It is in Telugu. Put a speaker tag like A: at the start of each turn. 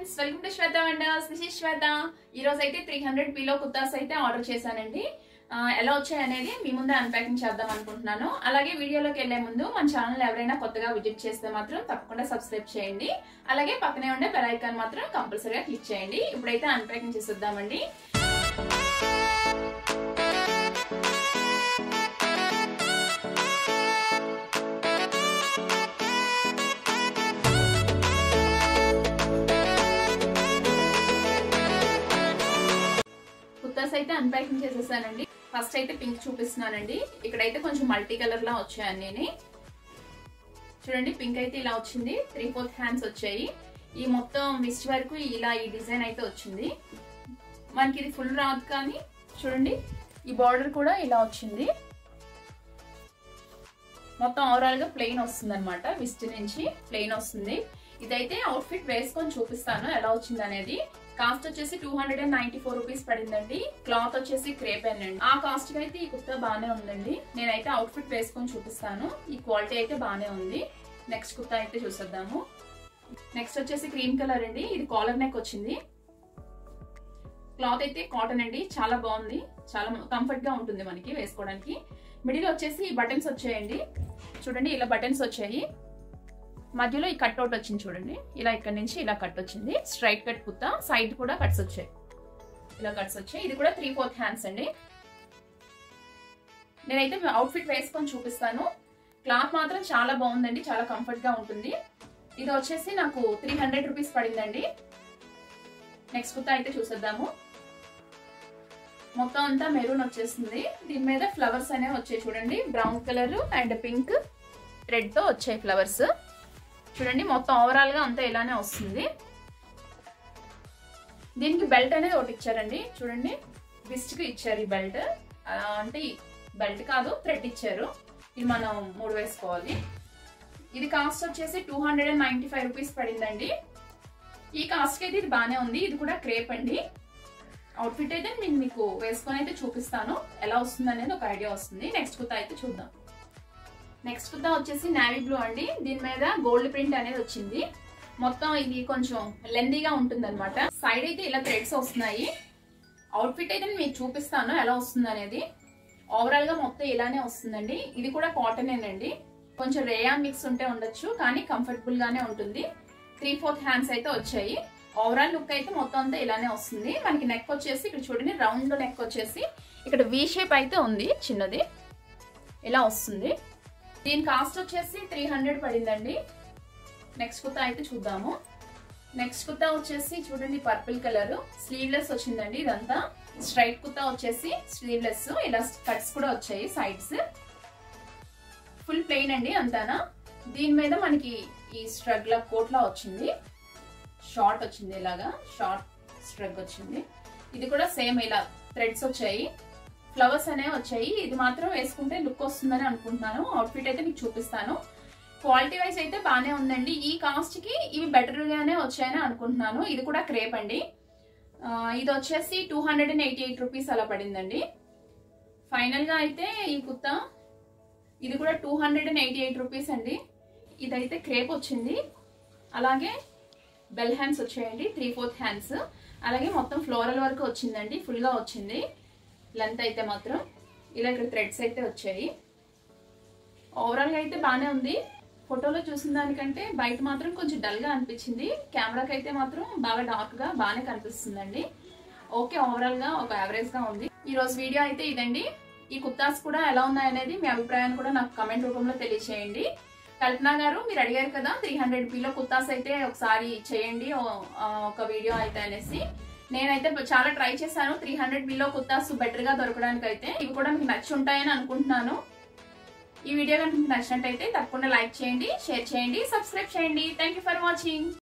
A: friends welcome to Shweta wonders this is Shweta ఈ రోజు అయితే త్రీ హండ్రెడ్ పిలో కుర్తాస్ అయితే ఆర్డర్ చేశానండి ఆ, ఎలా వచ్చాయి అనేది మీ ముందే అన్పాకింగ్ చేద్దాం అనుకుంటున్నాను అలాగే వీడియోలోకి వెళ్లే ముందు మన ఛానల్ ఎవరైనా కొత్తగా విజిట్ చేస్తే మాత్రం తప్పకుండా సబ్స్క్రైబ్ చేయండి అలాగే పక్కనే ఉండే బెల్ ఐకాన్ మాత్రం కంపల్సరీగా క్లిక్ చేయండి ఇప్పుడైతే అన్పాకింగ్ చేసేద్దామండి కుర్తాస్ అయితే అన్పాకింగ్ చేసేసానండి ఫస్ట్ అయితే పింక్ చూపిస్తున్నానండి ఇక్కడైతే కొంచెం మల్టీ కలర్ లా వచ్చాయి అన్నీ చూడండి పింక్ అయితే ఇలా వచ్చింది త్రీ ఫోర్త్ హ్యాండ్స్ వచ్చాయి ఈ మొత్తం మిస్ట్ వరకు ఇలా ఈ డిజైన్ అయితే వచ్చింది మనకి ఇది ఫుల్ రాదు కానీ చూడండి ఈ బార్డర్ కూడా ఇలా వచ్చింది మొత్తం ఓవరాల్ గా ప్లెయిన్ వస్తుంది అనమాట విస్ట్ నుంచి ప్లెయిన్ వస్తుంది ఇదైతే అవుట్ఫిట్ వేసుకొని చూపిస్తాను ఎలా వచ్చింది అనేది కాస్ట్ వచ్చేసి two hundred and ninety four rupees పడిందండి క్లాత్ వచ్చేసి క్రేప్ అండి ఆ కాస్ట్ కి అయితే ఈ కుర్తా బాగానే ఉందండి నేనైతే అవుట్ఫిట్ వేసుకొని చూపిస్తాను ఈ క్వాలిటీ అయితే బాగానే ఉంది నెక్స్ట్ కుర్తా అయితే చూసేద్దాము నెక్స్ట్ వచ్చేసి క్రీమ్ కలర్ అండి ఇది కాలర్ నెక్ వచ్చింది క్లాత్ అయితే కాటన్ అండి చాలా బాగుంది చాలా కంఫర్ట్ గా ఉంటుంది మనకి వేసుకోవడానికి మిడిల్ వచ్చేసి బటన్స్ వచ్చాయండి చూడండి ఇలా బటన్స్ వచ్చాయి మధ్యలో ఈ కట్ అవుట్ వచ్చింది చూడండి ఇలా ఇక్కడ నుంచి ఇలా కట్ వచ్చింది స్ట్రైట్ కట్ కుత్తా సైడ్ కూడా కట్స్ వచ్చాయి ఇలా కట్స్ వచ్చాయి ఇది కూడా త్రీ ఫోర్త్ హ్యాండ్స్ అండి నేనైతే అవుట్ఫిట్ వేసుకొని చూపిస్తాను క్లాత్ మాత్రం చాలా బాగుందండి చాలా కంఫర్ట్ గా ఉంటుంది ఇది వచ్చేసి నాకు త్రీ హండ్రెడ్ రూపీస్ పడిందండి నెక్స్ట్ కుత్తా అయితే చూసేద్దాము మొత్తం అంతా మెరూన్ వచ్చేసింది దీని మీద ఫ్లవర్స్ అనేవి వచ్చాయి చూడండి brown colour and pink red తో వచ్చాయి ఫ్లవర్స్ చూడండి మొత్తం ఓవరాల్ గా అంతా ఇలానే వస్తుంది దీనికి బెల్ట్ అనేది ఒకటి ఇచ్చారండి చూడండి బిస్ట్ కి ఇచ్చారు ఈ బెల్ట్ అంటే బెల్ట్ కాదు థ్రెడ్ ఇచ్చారు ఇది మనం మూడు వేసుకోవాలి ఇది కాస్ట్ వచ్చేసి two hundred and ninety five rupees పడిందండి ఈ కాస్ట్ కి అయితే ఇది బాగానే ఉంది ఇది కూడా క్రేప్ అండి అవుట్ఫిట్ అయితే నేను మీకు వేసుకొని అయితే చూపిస్తాను ఎలా వస్తుంది అనేది ఒక ఐడియా వస్తుంది నెక్స్ట్ కుత్తా అయితే చూద్దాం నెక్స్ట్ కుత్తా వచ్చేసి నావీ బ్లూ అండి దీని మీద గోల్డ్ ప్రింట్ అనేది వచ్చింది మొత్తం ఇది కొంచెం లెందీగా ఉంటుంది అనమాట సైడ్ అయితే ఇలా థ్రెడ్స్ వస్తున్నాయి అవుట్ఫిట్ అయితే నేను మీకు చూపిస్తాను ఎలా వస్తుంది అనేది ఓవరాల్ గా మొత్తం ఇలానే వస్తుందండి ఇది కూడా కాటన్ ఏనండి కొంచెం రేయాన్ మిక్స్ ఉంటే ఉండొచ్చు కానీ కంఫర్టబుల్ గానే ఉంటుంది త్రీ ఫోర్త్ హ్యాండ్స్ అయితే వచ్చాయి ఓవరాల్ లుక్ అయితే మొత్తం అంతా ఇలానే వస్తుంది మనకి నెక్ వచ్చేసి ఇక్కడ చూడండి రౌండ్ నెక్ వచ్చేసి ఇక్కడ వి షేప్ అయితే ఉంది చిన్నది ఇలా వస్తుంది దీని కాస్ట్ వచ్చేసి త్రీ హండ్రెడ్ పడిందండి నెక్స్ట్ కుత్తా అయితే చూద్దాము నెక్స్ట్ కుత్తా వచ్చేసి చూడండి పర్పుల్ కలర్ స్లీవ్లెస్ వచ్చిందండి ఇదంతా స్ట్రైట్ కుత్తా వచ్చేసి స్లీవ్లెస్ ఇలా కట్స్ కూడా వచ్చాయి సైడ్స్ ఫుల్ ప్లెయిన్ అండి అంతానా దీని మీద మనకి ఈ స్ట్రగ్ లా కోట్ లా వచ్చింది షార్ట్ వచ్చింది ఇలాగా షార్ట్ స్ట్రగ్ వచ్చింది ఇది కూడా సేమ్ ఇలా థ్రెడ్స్ వచ్చాయి ఫ్లవర్స్ అనేవి వచ్చాయి ఇది మాత్రం వేసుకుంటే లుక్ వస్తుందని అనుకుంటున్నాను అవుట్ఫిట్ అయితే మీకు చూపిస్తాను క్వాలిటీ వైజ్ అయితే బాగానే ఉందండి ఈ కాస్ట్ కి ఇవి బెటర్ గానే వచ్చాయని అనుకుంటున్నాను ఇది కూడా క్రేప్ అండి ఇది వచ్చేసి two hundred and eighty eight rupees అలా పడిందండి ఫైనల్ గా అయితే ఈ కుత్తా ఇది కూడా two hundred and eighty eight rupees అండి ఇదైతే క్రేప్ వచ్చింది అలాగే బెల్ హ్యాండ్స్ వచ్చాయండి త్రీ ఫోర్త్ హ్యాండ్స్ అలాగే మొత్తం ఫ్లోరల్ వరకు వచ్చిందండి ఫుల్గా వచ్చింది లెంత్ అయితే మాత్రం ఇలా ఇక్కడ థ్రెడ్స్ అయితే వచ్చాయి ఓవరాల్గా అయితే బాగానే ఉంది ఫోటోలో చూసిన దానికంటే బయట మాత్రం కొంచెం డల్గా అనిపించింది కెమెరాకి అయితే మాత్రం బాగా డార్క్గా బాగానే కనిపిస్తుందండి ఓకే ఓవరాల్గా ఒక యావరేజ్గా ఉంది ఈ రోజు వీడియో అయితే ఇదండి ఈ కుత్తాస్ కూడా ఎలా ఉన్నాయనేది మీ అభిప్రాయాన్ని కూడా నాకు కమెంట్ రూపంలో తెలియచేయండి కల్పన గారు మీరు అడిగారు కదా త్రీ హండ్రెడ్ పీలో కుత్తాస్ అయితే ఒకసారి చేయండి ఒక వీడియో అయితే అనేసి నేనైతే చాలా ట్రై చేశాను three hundred below kurtas better గా దొరకడానికి అయితే ఇవి కూడా మీకు నచ్చి ఉంటాయని అనుకుంటున్నాను ఈ వీడియో కనుక మీకు నచ్చినట్టయితే తప్పకుండా లైక్ చేయండి షేర్ చేయండి సబ్స్క్రైబ్ చేయండి థ్యాంక్ ఫర్ వాచింగ్